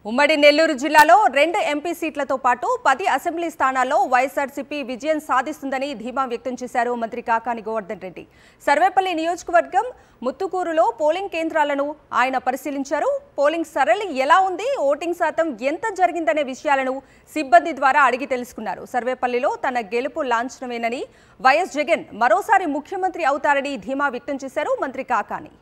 ఉమ్మడి నెల్లూరు జిల్లాలో రెండు ఎంపీ సీట్లతో పాటు పది అసెంబ్లీ స్థానాల్లో వైఎస్ఆర్సీపీ విజయం సాధిస్తుందని ధీమా వ్యక్తం చేశారు మంత్రి కాకాని గోవర్ధన్ రెడ్డి సర్వేపల్లి నియోజకవర్గం ముత్తుకూరులో పోలింగ్ కేంద్రాలను ఆయన పరిశీలించారు పోలింగ్ సరళి ఎలా ఉంది ఓటింగ్ శాతం ఎంత జరిగిందనే విషయాలను సిబ్బంది ద్వారా అడిగి తెలుసుకున్నారు సర్వేపల్లిలో తన గెలుపు లాంఛనమేనని వైఎస్ జగన్ మరోసారి ముఖ్యమంత్రి అవుతారని ధీమా వ్యక్తం చేశారు మంత్రి కాకాని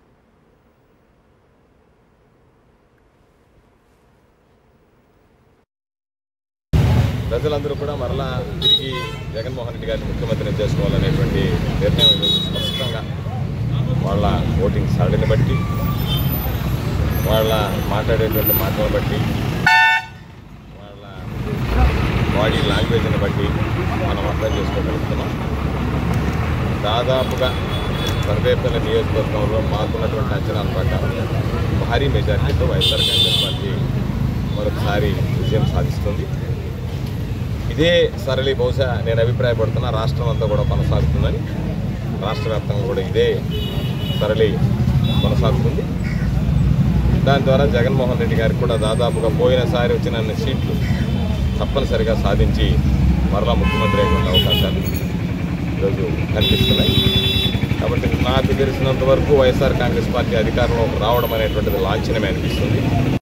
ప్రజలందరూ కూడా మరలా తిరిగి జగన్మోహన్ రెడ్డి గారిని ముఖ్యమంత్రిని చేసుకోవాలనేటువంటి నిర్ణయం ఈరోజు స్పష్టంగా వాళ్ళ ఓటింగ్ సరళిని బట్టి వాళ్ళ మాట్లాడేటువంటి మాటలను బట్టి వాళ్ళ బాడీ లాంగ్వేజ్ని బట్టి మనం అర్థం చేసుకోగలుగుతున్నాం దాదాపుగా సర్వేపల్లి నియోజకవర్గంలో మాకున్నటువంటి అంచనాల ప్రకారం భారీ మెజార్టీతో వైఎస్ఆర్ కాంగ్రెస్ పార్టీ మరొకసారి విజయం సాధిస్తుంది ఇదే సరళి బహుశా నేను అభిప్రాయపడుతున్న రాష్ట్రం అంతా కూడా కొనసాగుతుందని రాష్ట్ర వ్యాప్తంగా కూడా ఇదే సరళి కొనసాగుతుంది దాని ద్వారా జగన్మోహన్ రెడ్డి గారికి కూడా దాదాపుగా పోయినసారి వచ్చిన అన్ని సీట్లు తప్పనిసరిగా సాధించి మరలా ముఖ్యమంత్రి అయ్యేటువంటి అవకాశాలు ఈరోజు కనిపిస్తున్నాయి కాబట్టి నాకు తెలిసినంత వరకు వైఎస్ఆర్ కాంగ్రెస్ పార్టీ అధికారంలోకి రావడం అనేటువంటిది లాంఛనమే అనిపిస్తుంది